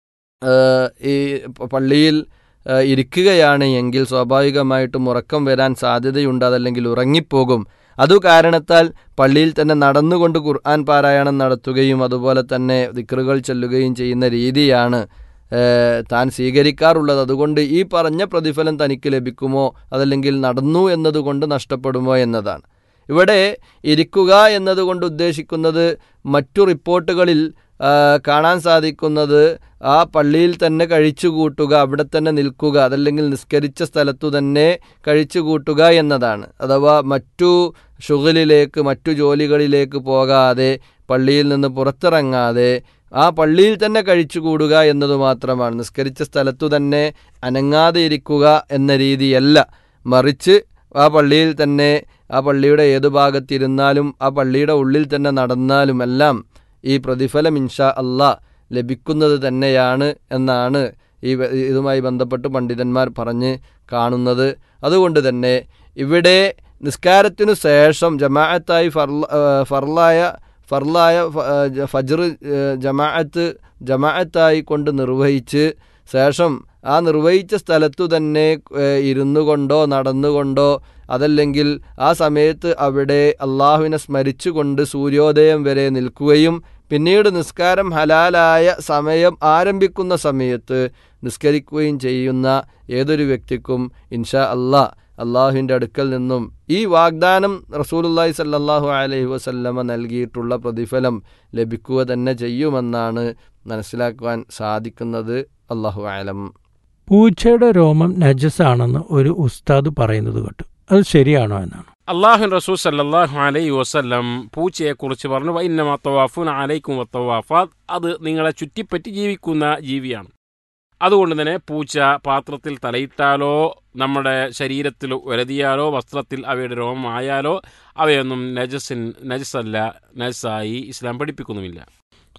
ഈ പള്ളിയിൽ ഇരിക്കുകയാണ് എങ്കിൽ സ്വാഭാവികമായിട്ടും ഉറക്കം വരാൻ സാധ്യതയുണ്ട് അതല്ലെങ്കിൽ ഉറങ്ങിപ്പോകും അതു കാരണത്താൽ പള്ളിയിൽ തന്നെ നടന്നുകൊണ്ട് ഖുർആൻ പാരായണം നടത്തുകയും അതുപോലെ തന്നെ ദിക്റുകൾ ചെല്ലുകയും ചെയ്യുന്ന രീതിയാണ് താൻ സ്വീകരിക്കാറുള്ളത് അതുകൊണ്ട് ഈ പറഞ്ഞ പ്രതിഫലം തനിക്ക് ലഭിക്കുമോ അതല്ലെങ്കിൽ നടന്നു എന്നതുകൊണ്ട് നഷ്ടപ്പെടുമോ എന്നതാണ് ഇവിടെ ഇരിക്കുക എന്നതുകൊണ്ട് ഉദ്ദേശിക്കുന്നത് മറ്റു റിപ്പോർട്ടുകളിൽ കാണാൻ സാധിക്കുന്നത് ആ പള്ളിയിൽ തന്നെ കഴിച്ചു കൂട്ടുക അവിടെ തന്നെ നിൽക്കുക അതല്ലെങ്കിൽ നിസ്കരിച്ച സ്ഥലത്തു തന്നെ കഴിച്ചു കൂട്ടുക എന്നതാണ് അഥവാ മറ്റു ഷുഗലിലേക്ക് മറ്റു ജോലികളിലേക്ക് പോകാതെ പള്ളിയിൽ നിന്ന് പുറത്തിറങ്ങാതെ ആ പള്ളിയിൽ തന്നെ കഴിച്ചുകൂടുക എന്നത് മാത്രമാണ് നിസ്കരിച്ച സ്ഥലത്തു തന്നെ അനങ്ങാതെ ഇരിക്കുക എന്ന രീതിയല്ല മറിച്ച് ആ പള്ളിയിൽ തന്നെ ആ പള്ളിയുടെ ഏതു ഭാഗത്തിരുന്നാലും ആ പള്ളിയുടെ ഉള്ളിൽ തന്നെ നടന്നാലും എല്ലാം ഈ പ്രതിഫലം ഇൻഷാ അള്ളാ ലഭിക്കുന്നത് തന്നെയാണ് എന്നാണ് ഈ ഇതുമായി ബന്ധപ്പെട്ട് പണ്ഡിതന്മാർ പറഞ്ഞ് കാണുന്നത് അതുകൊണ്ട് തന്നെ ഇവിടെ നിസ്കാരത്തിനു ശേഷം ജമാഅത്തായി ഫർല ഫർലായ ഫർലായ ഫജർ ജമാഅത്ത് ജമാഅത്തായി കൊണ്ട് നിർവഹിച്ച് ശേഷം ആ നിർവഹിച്ച സ്ഥലത്തു തന്നെ ഇരുന്നു കൊണ്ടോ നടന്നുകൊണ്ടോ അതല്ലെങ്കിൽ ആ സമയത്ത് അവിടെ അള്ളാഹുവിനെ സ്മരിച്ചുകൊണ്ട് സൂര്യോദയം വരെ നിൽക്കുകയും പിന്നീട് നിസ്കാരം ഹലാലായ സമയം ആരംഭിക്കുന്ന സമയത്ത് നിസ്കരിക്കുകയും ചെയ്യുന്ന ഏതൊരു വ്യക്തിക്കും ഇൻഷാ അള്ളാ അള്ളാഹുവിൻ്റെ അടുക്കൽ നിന്നും ഈ വാഗ്ദാനം റസൂലുല്ലാഹി സല്ലാഹു അലൈഹി വസല്ലമ നൽകിയിട്ടുള്ള പ്രതിഫലം ലഭിക്കുക തന്നെ ചെയ്യുമെന്നാണ് മനസ്സിലാക്കുവാൻ സാധിക്കുന്നത് അള്ളാഹു ആലം പൂച്ചയുടെ രോമം നജസാണെന്ന് ഒരു ഉസ്താദ് പറയുന്നത് കേട്ടു അത് ശരിയാണോ എന്നാണ് അള്ളാഹു റസൂൽ സല്ലാഹു അലൈ വസ്ലം പൂച്ചയെക്കുറിച്ച് പറഞ്ഞു വൈന്നമാ തവാഫുൻ അലൈക്കും വത്തവാഫാത്ത് അത് നിങ്ങളെ ചുറ്റിപ്പറ്റി ജീവിക്കുന്ന ജീവിയാണ് അതുകൊണ്ട് തന്നെ പൂച്ച പാത്രത്തിൽ തലയിട്ടാലോ നമ്മുടെ ശരീരത്തിൽ ഉരതിയാലോ വസ്ത്രത്തിൽ അവയുടെ രോമമായാലോ അവയൊന്നും നജസിൻ നജസല്ല നജസായി ഇസ്ലാം പഠിപ്പിക്കുന്നുമില്ല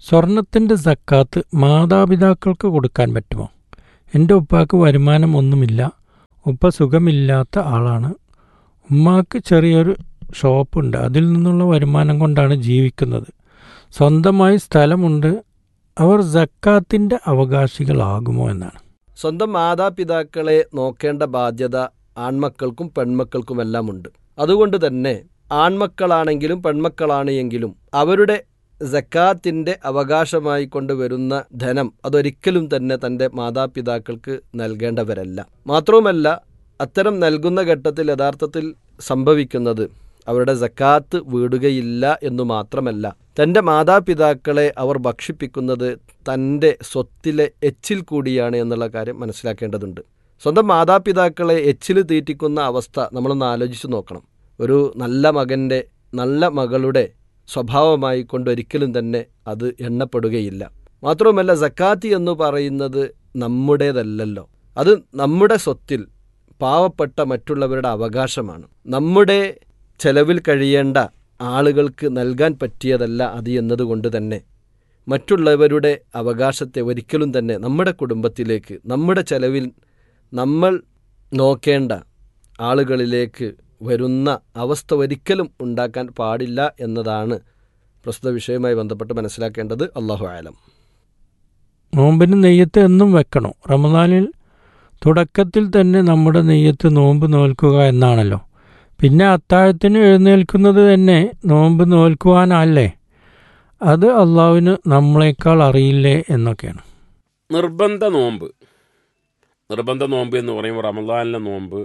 സ്വർണത്തിൻ്റെ സക്കാത്ത് മാതാപിതാക്കൾക്ക് കൊടുക്കാൻ പറ്റുമോ എൻ്റെ ഉപ്പാക്ക് വരുമാനം ഒന്നുമില്ല ഉപ്പ സുഖമില്ലാത്ത ആളാണ് ഉമ്മാക്ക് ചെറിയൊരു ഷോപ്പുണ്ട് അതിൽ നിന്നുള്ള വരുമാനം കൊണ്ടാണ് ജീവിക്കുന്നത് സ്വന്തമായി സ്ഥലമുണ്ട് അവർ സക്കാത്തിൻ്റെ അവകാശികളാകുമോ എന്നാണ് സ്വന്തം മാതാപിതാക്കളെ നോക്കേണ്ട ബാധ്യത ആൺമക്കൾക്കും പെൺമക്കൾക്കുമെല്ലാം ഉണ്ട് അതുകൊണ്ട് തന്നെ ആൺമക്കളാണെങ്കിലും പെൺമക്കളാണ് എങ്കിലും അവരുടെ ജക്കാത്തിൻ്റെ അവകാശമായി കൊണ്ടുവരുന്ന ധനം അതൊരിക്കലും തന്നെ തൻ്റെ മാതാപിതാക്കൾക്ക് നൽകേണ്ടവരല്ല മാത്രവുമല്ല അത്തരം നൽകുന്ന ഘട്ടത്തിൽ യഥാർത്ഥത്തിൽ സംഭവിക്കുന്നത് അവരുടെ ജക്കാത്ത് വീടുകയില്ല എന്നു മാത്രമല്ല തൻ്റെ മാതാപിതാക്കളെ അവർ ഭക്ഷിപ്പിക്കുന്നത് തൻ്റെ സ്വത്തിലെ എച്ചിൽ കൂടിയാണ് എന്നുള്ള കാര്യം മനസ്സിലാക്കേണ്ടതുണ്ട് സ്വന്തം മാതാപിതാക്കളെ എച്ചിൽ തീറ്റിക്കുന്ന അവസ്ഥ നമ്മളൊന്ന് ആലോചിച്ച് നോക്കണം ഒരു നല്ല മകൻ്റെ നല്ല മകളുടെ സ്വഭാവമായി കൊണ്ടൊരിക്കലും തന്നെ അത് എണ്ണപ്പെടുകയില്ല മാത്രവുമല്ല സക്കാത്തി എന്ന് പറയുന്നത് നമ്മുടേതല്ലല്ലോ അത് നമ്മുടെ സ്വത്തിൽ പാവപ്പെട്ട മറ്റുള്ളവരുടെ അവകാശമാണ് നമ്മുടെ ചെലവിൽ കഴിയേണ്ട ആളുകൾക്ക് നൽകാൻ പറ്റിയതല്ല അത് എന്നതുകൊണ്ട് തന്നെ മറ്റുള്ളവരുടെ അവകാശത്തെ ഒരിക്കലും തന്നെ നമ്മുടെ കുടുംബത്തിലേക്ക് നമ്മുടെ ചെലവിൽ നമ്മൾ നോക്കേണ്ട ആളുകളിലേക്ക് വരുന്ന അവസ്ഥ ഒരിക്കലും ഉണ്ടാക്കാൻ പാടില്ല എന്നതാണ് പ്രസ്തുത വിഷയവുമായി ബന്ധപ്പെട്ട് മനസ്സിലാക്കേണ്ടത് അള്ളാഹു ആലം നോമ്പിന് നെയ്യത്ത് എന്നും വെക്കണോ റമദാനിൽ തുടക്കത്തിൽ തന്നെ നമ്മുടെ നെയ്യത്ത് നോമ്പ് നോൽക്കുക എന്നാണല്ലോ പിന്നെ അത്താഴത്തിന് എഴുന്നേൽക്കുന്നത് തന്നെ നോമ്പ് നോൽക്കുവാനല്ലേ അത് അള്ളാഹുവിന് നമ്മളെക്കാൾ അറിയില്ലേ എന്നൊക്കെയാണ് നിർബന്ധ നോമ്പ് നിർബന്ധ നോമ്പ് എന്ന് പറയുമ്പോൾ റമദാനിലെ നോമ്പ്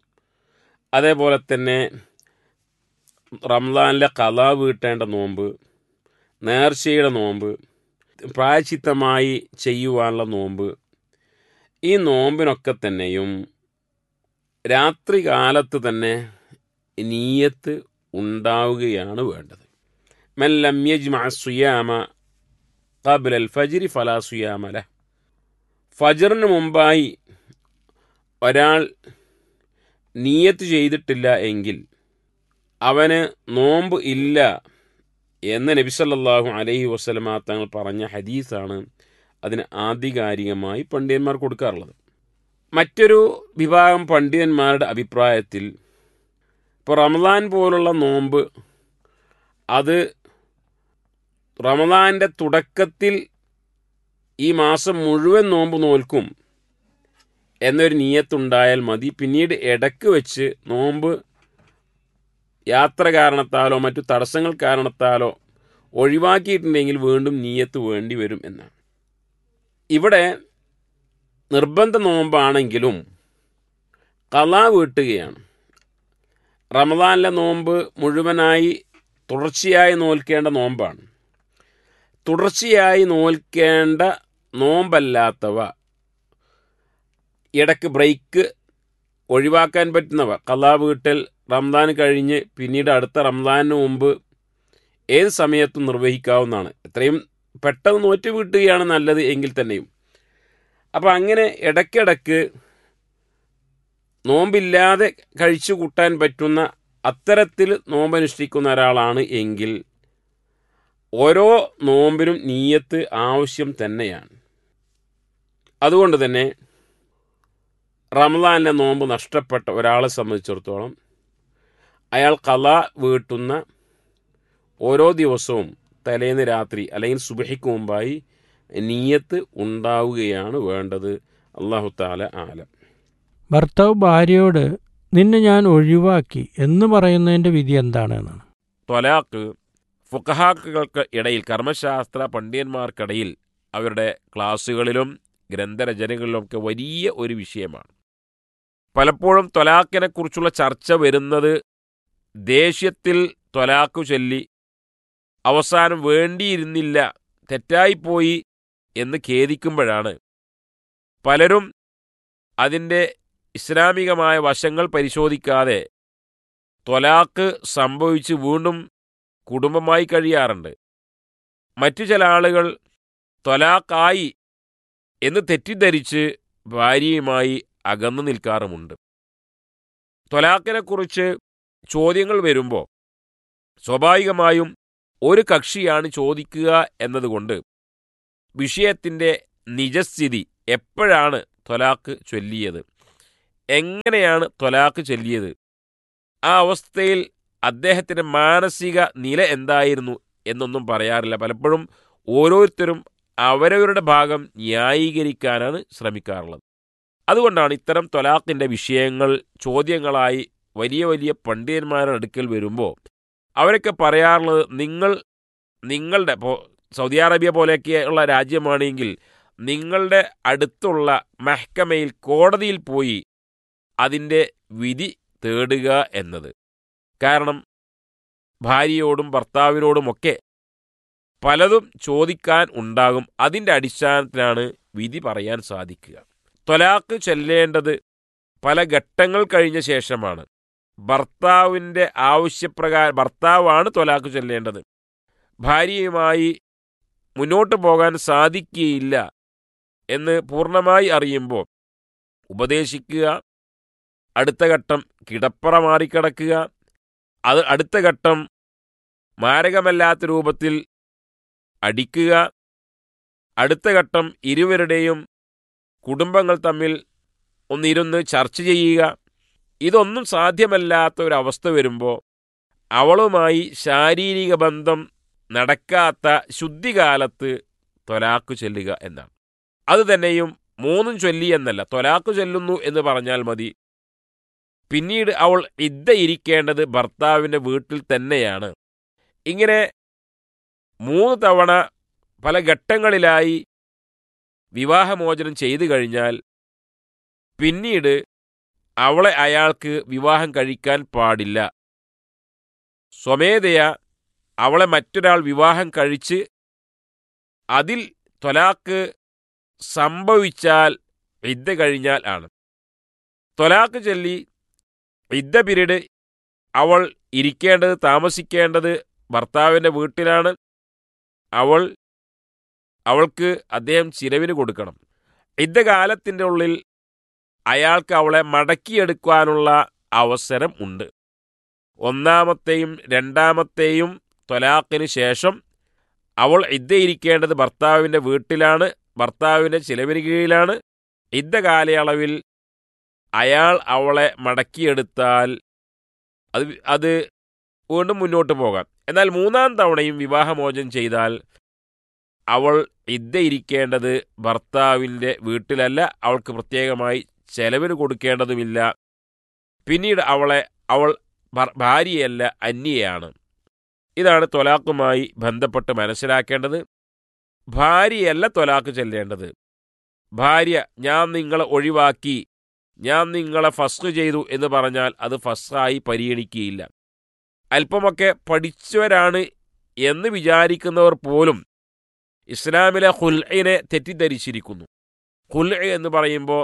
അതേപോലെ തന്നെ റംസാനിലെ കഥ വീട്ടേണ്ട നോമ്പ് നേർച്ചയുടെ നോമ്പ് പ്രായച്ചിത്തമായി ചെയ്യുവാനുള്ള നോമ്പ് ഈ നോമ്പിനൊക്കെ തന്നെയും രാത്രി കാലത്ത് തന്നെ നീയത്ത് ഉണ്ടാവുകയാണ് വേണ്ടത് മെല്ലം യജ്മ സുയാമ കബിൽ അൽ ഫജിരി ഫലാ സുയാമല ഫജറിന് മുമ്പായി ഒരാൾ നീയത്ത് ചെയ്തിട്ടില്ല എങ്കിൽ അവന് നോമ്പ് ഇല്ല എന്ന് നബിസല്ലാഹു അലൈഹി വസ്ലമ തങ്ങൾ പറഞ്ഞ ഹദീസാണ് അതിന് ആധികാരികമായി പണ്ഡിതന്മാർ കൊടുക്കാറുള്ളത് മറ്റൊരു വിഭാഗം പണ്ഡിതന്മാരുടെ അഭിപ്രായത്തിൽ ഇപ്പോൾ റമദാൻ പോലുള്ള നോമ്പ് അത് റമദാൻ്റെ തുടക്കത്തിൽ ഈ മാസം മുഴുവൻ നോമ്പ് നോൽക്കും എന്നൊരു നീയത്തുണ്ടായാൽ മതി പിന്നീട് ഇടക്ക് വെച്ച് നോമ്പ് യാത്ര കാരണത്താലോ മറ്റു തടസ്സങ്ങൾ കാരണത്താലോ ഒഴിവാക്കിയിട്ടുണ്ടെങ്കിൽ വീണ്ടും നീയത്ത് വേണ്ടി വരും എന്നാണ് ഇവിടെ നിർബന്ധ നോമ്പാണെങ്കിലും കല വീട്ടുകയാണ് റമദാനിലെ നോമ്പ് മുഴുവനായി തുടർച്ചയായി നോൽക്കേണ്ട നോമ്പാണ് തുടർച്ചയായി നോൽക്കേണ്ട നോമ്പല്ലാത്തവ ഇടയ്ക്ക് ബ്രേക്ക് ഒഴിവാക്കാൻ പറ്റുന്നവ കലാ വീട്ടൽ റംസാൻ കഴിഞ്ഞ് പിന്നീട് അടുത്ത റംസാനിന് മുമ്പ് ഏത് സമയത്തും നിർവഹിക്കാവുന്നതാണ് എത്രയും പെട്ടെന്ന് നോറ്റ് വീട്ടുകയാണ് നല്ലത് എങ്കിൽ തന്നെയും അപ്പം അങ്ങനെ ഇടയ്ക്കിടയ്ക്ക് നോമ്പില്ലാതെ കഴിച്ചു കൂട്ടാൻ പറ്റുന്ന അത്തരത്തിൽ നോമ്പനുഷ്ഠിക്കുന്ന ഒരാളാണ് എങ്കിൽ ഓരോ നോമ്പിനും നീയത്ത് ആവശ്യം തന്നെയാണ് അതുകൊണ്ട് തന്നെ റമദാനിലെ നോമ്പ് നഷ്ടപ്പെട്ട ഒരാളെ സംബന്ധിച്ചിടത്തോളം അയാൾ കല വീട്ടുന്ന ഓരോ ദിവസവും തലേന്ന് രാത്രി അല്ലെങ്കിൽ സുബഹിക്ക് മുമ്പായി നീയത്ത് ഉണ്ടാവുകയാണ് വേണ്ടത് അള്ളാഹു താല ആലം ഭർത്താവ് ഭാര്യയോട് നിന്നെ ഞാൻ ഒഴിവാക്കി എന്ന് പറയുന്നതിൻ്റെ വിധി എന്താണ് എന്നാണ് ത്വലാക്ക് ഫുഖഹാക്കുകൾക്ക് ഇടയിൽ കർമ്മശാസ്ത്ര പണ്ഡിതന്മാർക്കിടയിൽ അവരുടെ ക്ലാസ്സുകളിലും ഗ്രന്ഥരചനകളിലുമൊക്കെ വലിയ ഒരു വിഷയമാണ് പലപ്പോഴും ത്വലാക്കിനെക്കുറിച്ചുള്ള ചർച്ച വരുന്നത് ദേഷ്യത്തിൽ ത്വലാക്കു ചൊല്ലി അവസാനം വേണ്ടിയിരുന്നില്ല തെറ്റായിപ്പോയി എന്ന് ഖേദിക്കുമ്പോഴാണ് പലരും അതിൻ്റെ ഇസ്ലാമികമായ വശങ്ങൾ പരിശോധിക്കാതെ ത്വലാക്ക് സംഭവിച്ച് വീണ്ടും കുടുംബമായി കഴിയാറുണ്ട് മറ്റു ചില ആളുകൾ ത്വലാക്കായി എന്ന് തെറ്റിദ്ധരിച്ച് ഭാര്യയുമായി അകന്നു നിൽക്കാറുമുണ്ട് ത്വലാക്കിനെക്കുറിച്ച് ചോദ്യങ്ങൾ വരുമ്പോൾ സ്വാഭാവികമായും ഒരു കക്ഷിയാണ് ചോദിക്കുക എന്നതുകൊണ്ട് വിഷയത്തിൻ്റെ നിജസ്ഥിതി എപ്പോഴാണ് ത്വലാക്ക് ചൊല്ലിയത് എങ്ങനെയാണ് ത്വലാക്ക് ചൊല്ലിയത് ആ അവസ്ഥയിൽ അദ്ദേഹത്തിൻ്റെ മാനസിക നില എന്തായിരുന്നു എന്നൊന്നും പറയാറില്ല പലപ്പോഴും ഓരോരുത്തരും അവരവരുടെ ഭാഗം ന്യായീകരിക്കാനാണ് ശ്രമിക്കാറുള്ളത് അതുകൊണ്ടാണ് ഇത്തരം ത്വലാഖിൻ്റെ വിഷയങ്ങൾ ചോദ്യങ്ങളായി വലിയ വലിയ പണ്ഡിതന്മാരുടെ അടുക്കൽ വരുമ്പോൾ അവരൊക്കെ പറയാറുള്ളത് നിങ്ങൾ നിങ്ങളുടെ ഇപ്പോൾ സൗദി അറേബ്യ പോലെയൊക്കെയുള്ള രാജ്യമാണെങ്കിൽ നിങ്ങളുടെ അടുത്തുള്ള മെഹ്ക്കമയിൽ കോടതിയിൽ പോയി അതിൻ്റെ വിധി തേടുക എന്നത് കാരണം ഭാര്യയോടും ഭർത്താവിനോടുമൊക്കെ പലതും ചോദിക്കാൻ ഉണ്ടാകും അതിൻ്റെ അടിസ്ഥാനത്തിലാണ് വിധി പറയാൻ സാധിക്കുക ത്വലാക്ക് ചെല്ലേണ്ടത് പല ഘട്ടങ്ങൾ കഴിഞ്ഞ ശേഷമാണ് ഭർത്താവിൻ്റെ ആവശ്യപ്രകാരം ഭർത്താവാണ് ത്വലാക്ക് ചെല്ലേണ്ടത് ഭാര്യയുമായി മുന്നോട്ട് പോകാൻ സാധിക്കുകയില്ല എന്ന് പൂർണ്ണമായി അറിയുമ്പോൾ ഉപദേശിക്കുക അടുത്ത ഘട്ടം കിടപ്പറ മാറിക്കിടക്കുക അത് അടുത്ത ഘട്ടം മാരകമല്ലാത്ത രൂപത്തിൽ അടിക്കുക അടുത്ത ഘട്ടം ഇരുവരുടെയും കുടുംബങ്ങൾ തമ്മിൽ ഒന്നിരുന്ന് ചർച്ച ചെയ്യുക ഇതൊന്നും സാധ്യമല്ലാത്ത ഒരവസ്ഥ വരുമ്പോൾ അവളുമായി ശാരീരിക ബന്ധം നടക്കാത്ത ശുദ്ധികാലത്ത് തൊലാക്ക് ചൊല്ലുക എന്നാണ് അത് തന്നെയും മൂന്നും ചൊല്ലി എന്നല്ല തൊലാക്ക് ചൊല്ലുന്നു എന്ന് പറഞ്ഞാൽ മതി പിന്നീട് അവൾ ഇദ്ദ ഇരിക്കേണ്ടത് ഭർത്താവിൻ്റെ വീട്ടിൽ തന്നെയാണ് ഇങ്ങനെ മൂന്ന് തവണ പല ഘട്ടങ്ങളിലായി വിവാഹമോചനം ചെയ്തു കഴിഞ്ഞാൽ പിന്നീട് അവളെ അയാൾക്ക് വിവാഹം കഴിക്കാൻ പാടില്ല സ്വമേധയ അവളെ മറ്റൊരാൾ വിവാഹം കഴിച്ച് അതിൽ ത്വലാക്ക് സംഭവിച്ചാൽ ഇദ്ദ കഴിഞ്ഞാൽ ആണ് ത്വലാക്ക് ചൊല്ലി ഇദ്ദ പിരീഡ് അവൾ ഇരിക്കേണ്ടത് താമസിക്കേണ്ടത് ഭർത്താവിൻ്റെ വീട്ടിലാണ് അവൾ അവൾക്ക് അദ്ദേഹം ചിലവിന് കൊടുക്കണം യുദ്ധകാലത്തിൻ്റെ ഉള്ളിൽ അയാൾക്ക് അവളെ മടക്കിയെടുക്കാനുള്ള അവസരം ഉണ്ട് ഒന്നാമത്തെയും രണ്ടാമത്തെയും ത്വലാഖിന് ശേഷം അവൾ ഇരിക്കേണ്ടത് ഭർത്താവിൻ്റെ വീട്ടിലാണ് ഭർത്താവിൻ്റെ ചിലവിന് കീഴിലാണ് യുദ്ധ കാലയളവിൽ അയാൾ അവളെ മടക്കിയെടുത്താൽ അത് അത് വീണ്ടും മുന്നോട്ട് പോകാം എന്നാൽ മൂന്നാം തവണയും വിവാഹമോചനം ചെയ്താൽ അവൾ ഇരിക്കേണ്ടത് ഭർത്താവിൻ്റെ വീട്ടിലല്ല അവൾക്ക് പ്രത്യേകമായി ചെലവിന് കൊടുക്കേണ്ടതുമില്ല പിന്നീട് അവളെ അവൾ ഭാര്യയല്ല അന്യയാണ് ഇതാണ് തൊലാഖുമായി ബന്ധപ്പെട്ട് മനസ്സിലാക്കേണ്ടത് ഭാര്യയല്ല തൊലാഖ് ചെല്ലേണ്ടത് ഭാര്യ ഞാൻ നിങ്ങളെ ഒഴിവാക്കി ഞാൻ നിങ്ങളെ ഫസ്റ്റ് ചെയ്തു എന്ന് പറഞ്ഞാൽ അത് ഫസ്റ്റായി പരിഗണിക്കുകയില്ല അല്പമൊക്കെ പഠിച്ചവരാണ് എന്ന് വിചാരിക്കുന്നവർ പോലും ഇസ്ലാമിലെ ഹുൽഇനെ തെറ്റിദ്ധരിച്ചിരിക്കുന്നു ഹുൽ എന്ന് പറയുമ്പോൾ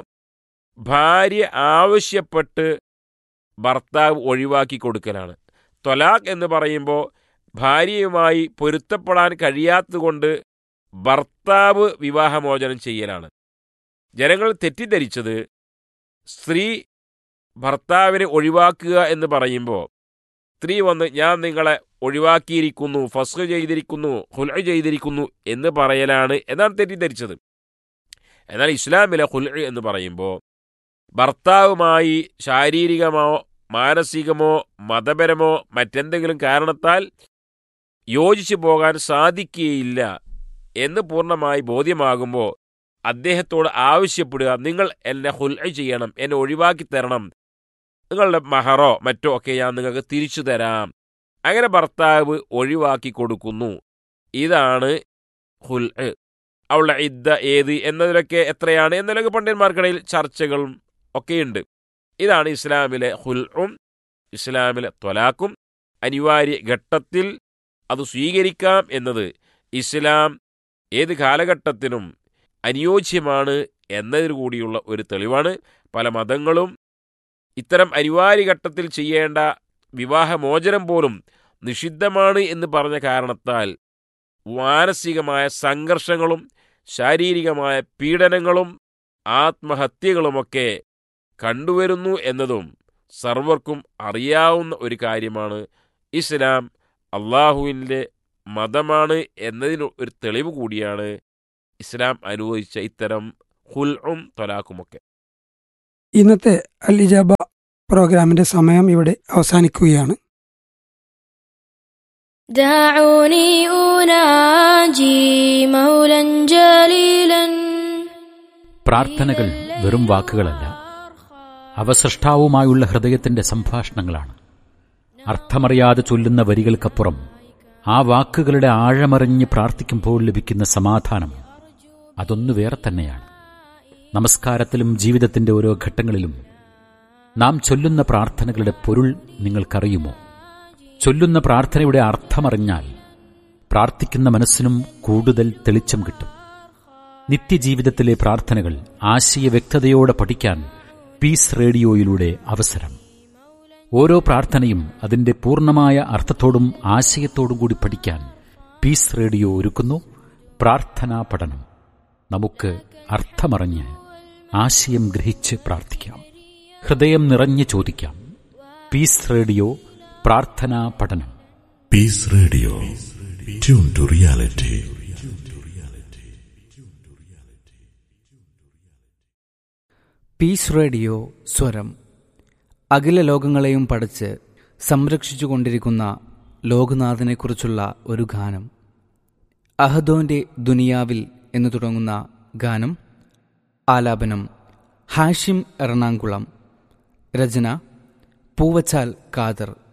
ഭാര്യ ആവശ്യപ്പെട്ട് ഭർത്താവ് ഒഴിവാക്കി കൊടുക്കലാണ് തൊലാഖ് എന്ന് പറയുമ്പോൾ ഭാര്യയുമായി പൊരുത്തപ്പെടാൻ കഴിയാത്തതുകൊണ്ട് ഭർത്താവ് വിവാഹമോചനം ചെയ്യലാണ് ജനങ്ങൾ തെറ്റിദ്ധരിച്ചത് സ്ത്രീ ഭർത്താവിനെ ഒഴിവാക്കുക എന്ന് പറയുമ്പോൾ സ്ത്രീ വന്ന് ഞാൻ നിങ്ങളെ ഒഴിവാക്കിയിരിക്കുന്നു ഫസ്ഖ് ചെയ്തിരിക്കുന്നു ഹുൽ ചെയ്തിരിക്കുന്നു എന്ന് പറയലാണ് എന്നാണ് തെറ്റിദ്ധരിച്ചത് എന്നാൽ ഇസ്ലാമിലെ ഹുൽ എന്ന് പറയുമ്പോൾ ഭർത്താവുമായി ശാരീരികമോ മാനസികമോ മതപരമോ മറ്റെന്തെങ്കിലും കാരണത്താൽ യോജിച്ചു പോകാൻ സാധിക്കുകയില്ല എന്ന് പൂർണ്ണമായി ബോധ്യമാകുമ്പോൾ അദ്ദേഹത്തോട് ആവശ്യപ്പെടുക നിങ്ങൾ എന്നെ ഹുൽ ചെയ്യണം എന്നെ ഒഴിവാക്കി തരണം നിങ്ങളുടെ മഹറോ മറ്റോ ഒക്കെ ഞാൻ നിങ്ങൾക്ക് തിരിച്ചു തരാം അങ്ങനെ ഭർത്താവ് ഒഴിവാക്കി കൊടുക്കുന്നു ഇതാണ് ഹുൽ അവളുടെ ഇദ്ദ ഏത് എന്നതിലൊക്കെ എത്രയാണ് എന്നതിലൊക്കെ പണ്ഡിതന്മാർക്കിടയിൽ ചർച്ചകളും ഒക്കെയുണ്ട് ഇതാണ് ഇസ്ലാമിലെ ഹുൽഉം ഇസ്ലാമിലെ ത്വലാക്കും അനിവാര്യ ഘട്ടത്തിൽ അത് സ്വീകരിക്കാം എന്നത് ഇസ്ലാം ഏത് കാലഘട്ടത്തിനും അനുയോജ്യമാണ് എന്നതിനു കൂടിയുള്ള ഒരു തെളിവാണ് പല മതങ്ങളും ഇത്തരം അനിവാര്യ ഘട്ടത്തിൽ ചെയ്യേണ്ട വിവാഹമോചനം പോലും നിഷിദ്ധമാണ് എന്ന് പറഞ്ഞ കാരണത്താൽ മാനസികമായ സംഘർഷങ്ങളും ശാരീരികമായ പീഡനങ്ങളും ആത്മഹത്യകളുമൊക്കെ കണ്ടുവരുന്നു എന്നതും സർവർക്കും അറിയാവുന്ന ഒരു കാര്യമാണ് ഇസ്ലാം അള്ളാഹുവിൻ്റെ മതമാണ് എന്നതിന് ഒരു തെളിവ് കൂടിയാണ് ഇസ്ലാം അനുവദിച്ച ഇത്തരം ഹുൽഉം തൊലാക്കുമൊക്കെ ഇന്നത്തെ അൽ ഇജാബ പ്രോഗ്രാമിന്റെ സമയം ഇവിടെ അവസാനിക്കുകയാണ് دعوني أناجي مولا جليلا പ്രാർത്ഥനകൾ വെറും വാക്കുകളല്ല അവ സൃഷ്ടാവുമായുള്ള ഹൃദയത്തിന്റെ സംഭാഷണങ്ങളാണ് അർത്ഥമറിയാതെ ചൊല്ലുന്ന വരികൾക്കപ്പുറം ആ വാക്കുകളുടെ ആഴമറിഞ്ഞ് പ്രാർത്ഥിക്കുമ്പോൾ ലഭിക്കുന്ന സമാധാനം അതൊന്നു വേറെ തന്നെയാണ് നമസ്കാരത്തിലും ജീവിതത്തിന്റെ ഓരോ ഘട്ടങ്ങളിലും നാം ചൊല്ലുന്ന പ്രാർത്ഥനകളുടെ പൊരുൾ നിങ്ങൾക്കറിയുമോ ചൊല്ലുന്ന പ്രാർത്ഥനയുടെ അർത്ഥമറിഞ്ഞാൽ പ്രാർത്ഥിക്കുന്ന മനസ്സിനും കൂടുതൽ തെളിച്ചം കിട്ടും നിത്യജീവിതത്തിലെ പ്രാർത്ഥനകൾ ആശയ വ്യക്തതയോടെ പഠിക്കാൻ പീസ് റേഡിയോയിലൂടെ അവസരം ഓരോ പ്രാർത്ഥനയും അതിന്റെ പൂർണ്ണമായ അർത്ഥത്തോടും ആശയത്തോടും കൂടി പഠിക്കാൻ പീസ് റേഡിയോ ഒരുക്കുന്നു പ്രാർത്ഥനാ പഠനം നമുക്ക് അർത്ഥമറിഞ്ഞ് ആശയം ഗ്രഹിച്ച് പ്രാർത്ഥിക്കാം ഹൃദയം നിറഞ്ഞ് ചോദിക്കാം പീസ് റേഡിയോ പ്രാർത്ഥനാ പഠനം Peace Radio. Tune to reality. Peace radio സ്വരം അഖില ലോകങ്ങളെയും പഠിച്ച് സംരക്ഷിച്ചുകൊണ്ടിരിക്കുന്ന ലോകനാഥനെക്കുറിച്ചുള്ള ഒരു ഗാനം അഹദോന്റെ ദുനിയാവിൽ എന്ന് തുടങ്ങുന്ന ഗാനം ആലാപനം ഹാഷിം എറണാകുളം രചന പൂവച്ചാൽ ഖാദർ